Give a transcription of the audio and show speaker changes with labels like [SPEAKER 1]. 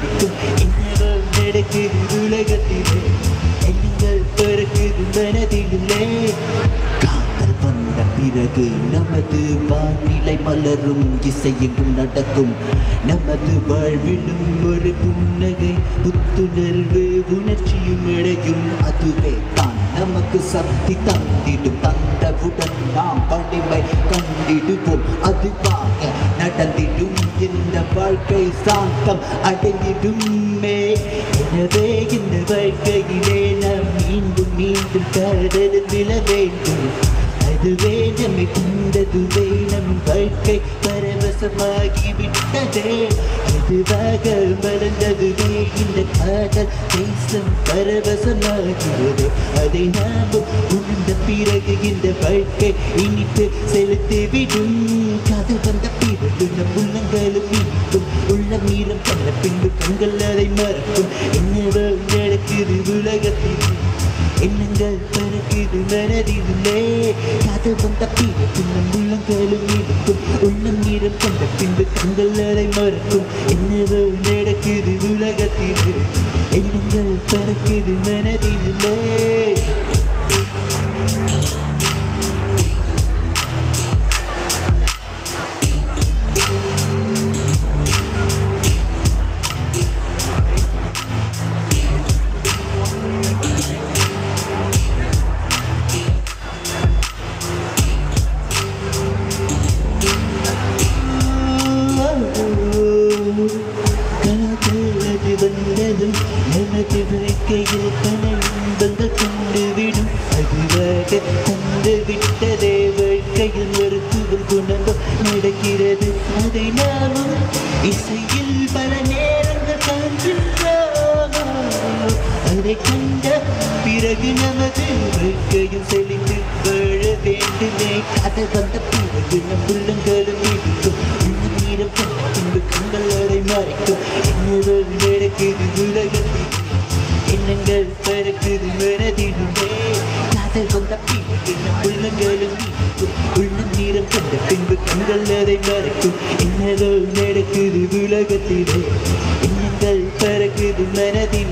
[SPEAKER 1] மிதிக்கும் என்னவோ நடக்குது உலகத்திலே எண்ணங்கள் பிறக்குது மனதிலே காதல் வந்த பிறகு நமது வானிலை மலரும் இசையெங்கும் நடக்கும் நமது வாழ்விலும் ஒரு புன்னகை புத்துணர்வு உணர்ச்சியும் அடையும் அதுவே தான் நமக்கு சக்தி தந்திடும் தந்தவுடன் நாம் வலிமை கண்டிடுவோம் அதுவாக நடந்திடும் இந்த வாழ்க்கை சாந்தம் அடைந்திடுமே எனவே இந்த வாழ்க்கையிலே நாம் மீண்டும் மீண்டும் கடலில் விழ வேண்டும் அதுவே நம்மை கொண்டதுவே நம் வாழ்க்கை பரவசமாகி விட்டதே எதுவாக மறந்ததுவே இந்த காதல் தேசம் பரவசமாகிறது அதை நாம் உணர்ந்த பிறகு இந்த வாழ்க்கை இனித்து செலுத்திவிடும் காதல் வந்த பிறகு நம் உள்ளங்களும் இனிக்கும் உள்ள மீறம் கண்ட பின்பு கண்கள் அதை மறக்கும் என்னவோ நடக்குது உலகத்தில் எண்ணங்கள் பறக்குது மனதிலே காதல் வந்த பிறகு நம் உள்ளங்களும் இருக்கும் உள்ளம் நீரம் கண்ட பின்பு கண்கள் அதை மறக்கும் என்னவோ நடக்குது உலகத்தில் எண்ணங்கள் பறக்குது மனதிலே காதலது வந்ததும் நமது வாழ்க்கையில் பல இன்பங்கள் கொண்டுவிடும் அதுவாக தந்து விட்டதே வாழ்க்கையில் மருத்துவம் குணங்கள் நடக்கிறது அதை நாமும் இசையில் பல நேரங்கள் காண்கின்றோம் அதை கண்ட பிறகு நமது வாழ்க்கையும் செழித்து வாழ வேண்டுமே கதை வந்த பிறகு நம் உள்ளங்களும் இருக்கும் இன்னும் நீரம் கண்ட பின்பு கண்கள் அதை மறைக்கும் என்னவோ நடக்குது உலகத்தில் எண்ணங்கள் பறக்குது மனதிலுமே காதல் வந்த பிறகு நம் உள்ளங்களும் இருக்கும் உள்ளம் நீரம் கண்ட பின்பு கண்கள் அதை மறைக்கும் என்னவோ நடக்குது உலகத்திலே எண்ணங்கள் பறக்குது மனதில்